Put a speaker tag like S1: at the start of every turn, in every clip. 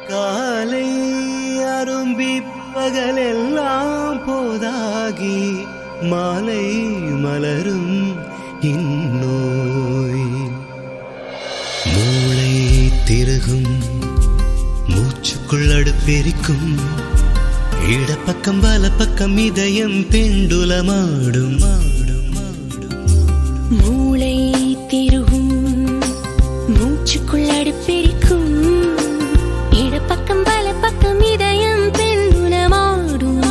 S1: காலை அரும்பி பகலெல்லாம் போதாகி மாலை மலரும் இந்நோய் மூளை திருகும் மூச்சுக்குள் அடுப்பெரிக்கும் இடப்பக்கம் பக்கம் இதயம் பெண்டுலமாடும் மாடும் மாடும்
S2: மூளை திருகும் மூச்சுக்குள் அடுப்பெரிக்கும் இடப்பக்கம் பல பக்கம் இதயம் பெண்ணுலமாடும்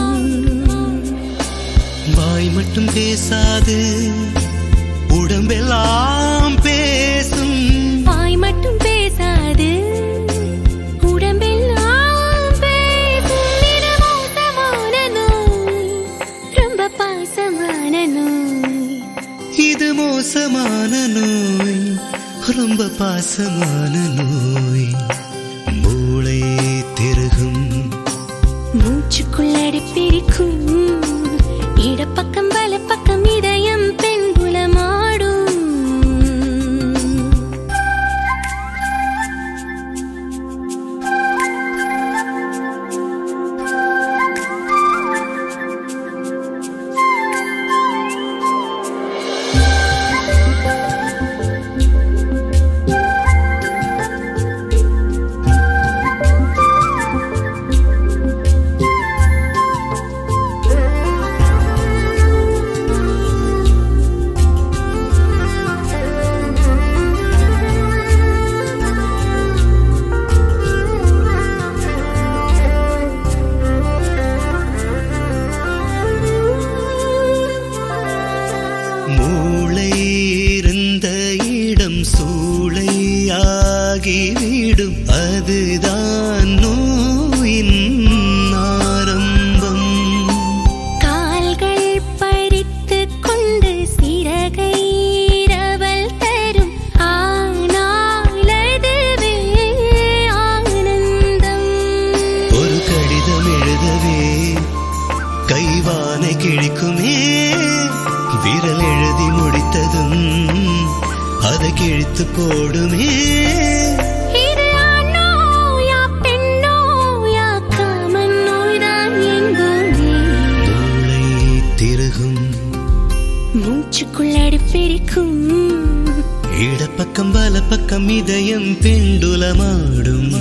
S1: வாய் மட்டும் பேசாது உடம்பெல்லாம் பேசும்
S2: வாய் மட்டும் பேசாது உடம்பெல்லாம் பேசும் இது மோசமான நோய் ரொம்ப பாசமான நோய்
S1: இது மோசமான நோய் ரொம்ப பாசமான நோய் மூளை திருகும்
S2: மூச்சுக்குள் அடுப்பெரிக்கும் இடப்பக்கம் பல பக்கம் இதயம் பெண்புலமாடும்
S1: மூளை இருந்த இடம் சூளையாகிவிடும் அதுதான் நோயின் ஆரம்பம்
S2: கால்கள் பறித்துக் கொண்டு சிறகை இரவல் தரும் ஆனால் அதுவே ஆனந்தம்
S1: ஒரு கடிதம் எழுதவே கைவானை கிழிக்குமே விரல் எழுதி முடித்ததும் அதை கிழித்து போடுமே
S2: இது ஆணோயா பெண்ணோயா காமன் நோய்தான் எங்குமே
S1: மூளை திருகும்
S2: மூச்சுக்குள் அடுப்பெரிக்கும்
S1: இடப்பக்கம் பக்கம் இதயம் பெண்டுலமாடும்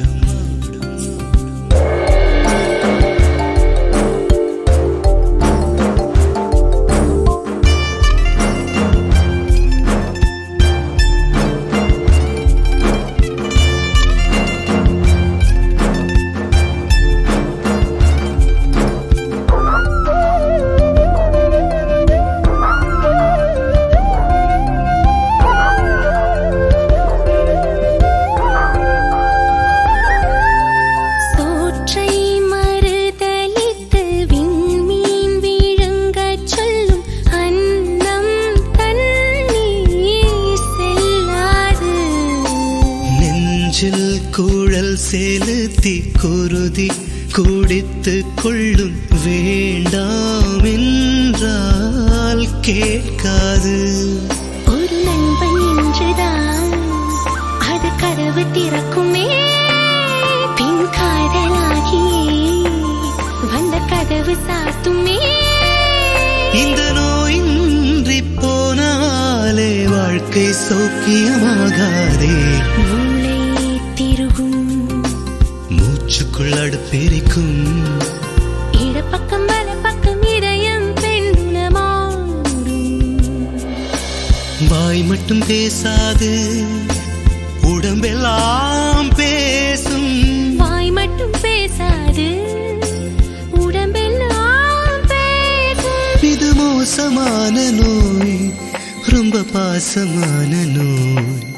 S2: சோற்றை மறுதலித்து விண்மீன் விழுங்கச் சொல்லும் அன்னம் தண்ணீர் செல்லாது
S1: நெஞ்சில் குழல் செலுத்தி குருதி குடித்து கொள்ளும் வேண்டாம் என்றால் கேட்காது
S2: ஒரு நண்பன் என்றுதான் அது கதவு திறக்குமே பின் காதலாகியே வந்த கதவு சாத்துமே
S1: இந்த நோயின்றி போனாலே வாழ்க்கை சௌக்கியமாகாதே
S2: மூளை திருகும்
S1: மூச்சுக்குள் அடுப்பெரிக்கும்
S2: இடப்பக்கம் வல பக்கம் இதயம் பெண்ணுலமாடும்
S1: வாய் மட்டும் பேசாது உடம்பெல்லாம் பேசும்
S2: வாய் மட்டும் பேசாது உடம்பெல்லாம் பேசும்
S1: இது மோசமான நோய் ரொம்ப பாசமான நோய்